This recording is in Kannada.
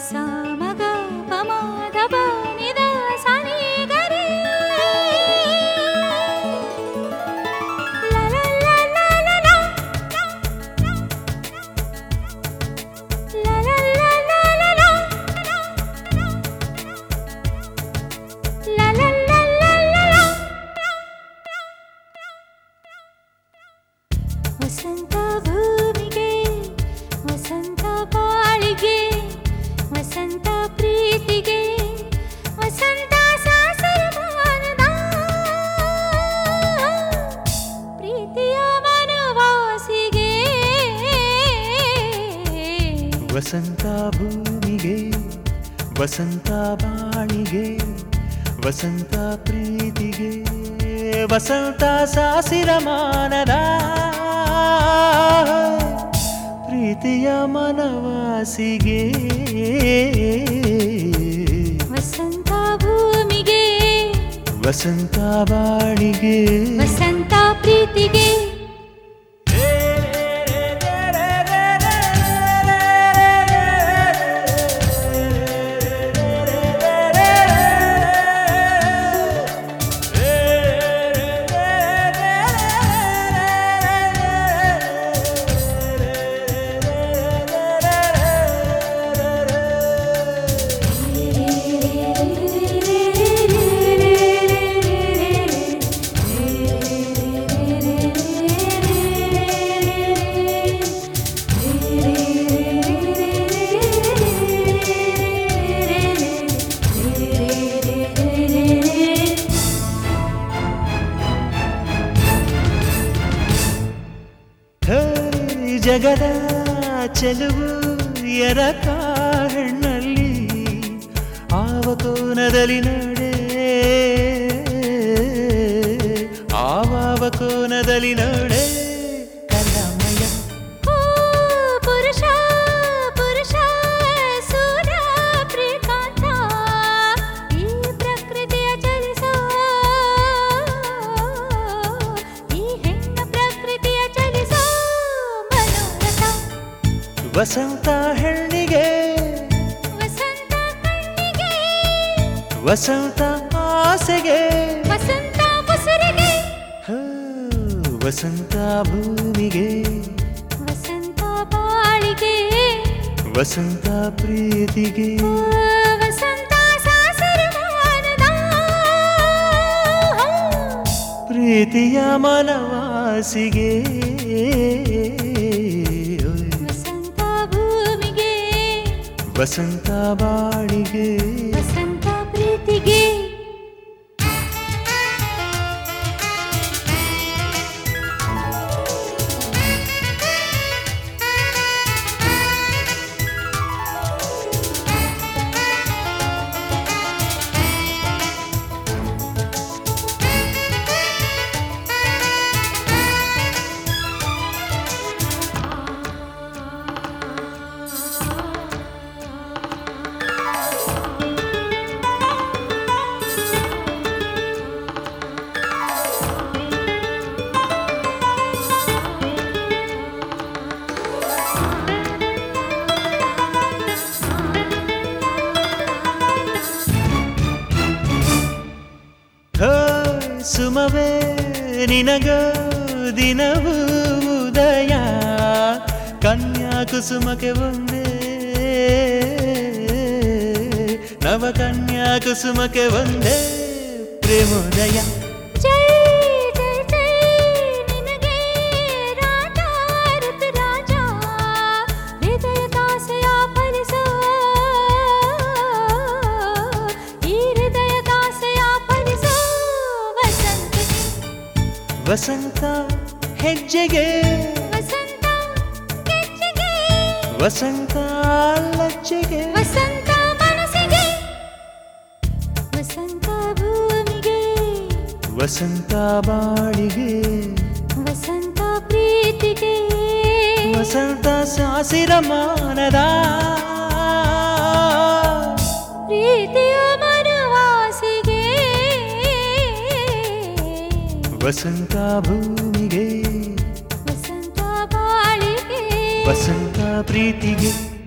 ಸ ಮಗ ಪಮ ದಬ ನಿದ ಸನಿ ಗರಿ ಲ ಲ ಲ ಲ ಲ ಲ. ಲ ಲ ಲ ಲ ಲ ಲ. ಲ ಲ ಲ ಲ ಲ ಲ. ವಸಂತ ಭೂಮಿಗೆ ವಸಂತ ಬಾಳಿಗೆ ವಸಂತ ಪ್ರೀತಿಗೆ ವಸಂತ ಸಾಸರಮಾನದ ಪ್ರೀತಿಯ ವನವಾಸಿಗೆ ವಸಂತ ಭೂಮಿಗೆ ವಸಂತ ಬಾಣಿಗೆ ವಸಂತ ಪ್ರೀತಿಗೆ ವಸಂತ ಸಾಸಿರಮಾನದ ಪ್ರೀತಿಯ ಮನವಾಸಿಗೆ ವಸಂತ ಭೂಮಿಗೆ ವಸಂತ ಬಾಣಿಗೆ ವಸಂತ ಪ್ರೀತಿಗೆ ಹೇ ಜಗದ ಚೆಲುವು ಎರಕ ಹೆಣ್ಣಲ್ಲಿ ಆವ ಕೋನದಲ್ಲಿ ನಡೆ ಆವಾವ ಕೋನದಲ್ಲಿ ನಡೆ ಕಲಮಯ ಓ ಪುರುಷ ಪುರುಷ ಸೂರ್ಯ ಪ್ರೇಕಾಂತ ಈ ಪ್ರಕೃತಿಯ ಚಲಿಸೋ ಈ ಹೆಣ್ಣ ಪ್ರಕೃತಿಯ ಚಲಿಸೋ ಮನೋರಥ ವಸಂತ ಹೆಣ್ಣಿಗೆ ವಸಂತ ಕಣ್ಣಿಗೆ ವಸಂತ ಆಸೆಗೆ ವಸಂತ ಮುಸುರಿಗೆ ಹೋ, ವಸಂತ ಭೂಮಿಗೆ ವಸಂತ ಬಾಳಿಗೆ ವಸಂತ ಪ್ರೀತಿಗೆ ಓ ವಸಂತ ಸಾಸರಮಾನದ ಪ್ರೀತಿಯ ಮನವಾಸಿಗೆ ವಸಂತ ಭೂಮಿಗೆ ವಸಂತ ಬಾಳಿಗೆ ವಸಂತ ಪ್ರೀತಿಗೆ ಹೋ, ಸುಮವೇ ನಿನಗ ದಿನವೂ ಉದಯ ಕನ್ಯಾ ಕುಸುಮಕ್ಕೆ ಒಂದೇ ನವ ಕನ್ಯಾ ಕುಸುಮಕ್ಕೆ ಒಂದೇ ಪ್ರೇಮೋದಯ ಜೈ ಜೈ ಜೈ ನಿನಗೆ ರಾಜ ಋತುರಾಜ ಹೃದಯ ಕಾಸೆಯ ಫಲಿಸೋ ಈ ಹೃದಯ ಕಾಸೆಯ ಫಲಿಸೋ ವಸಂತ ವಸಂತ ಹೆಜ್ಜೆಗೆ ವಸಂತ ಗೆಜ್ಜೆಗೆ ವಸಂತ ಲಜ್ಜೆಗೆ ವಸಂತ ಮನಸ್ಸಿಗೆ ವಸಂತ ಭೂಮಿಗೆ ವಸಂತ ಬಾಳಿಗೆ ವಸಂತ ಪ್ರೀತಿಗೆ ವಸಂತ ಸಾಸಿರಮಾನದ ಪ್ರೀತಿಯ ಮನವಾಸಿಗೆ ವಸಂತ ಭೂಮಿಗೆ ವಸಂತ ಬಾಳಿಗೆ ವಸಂತ ಪ್ರೀತಿಗೆ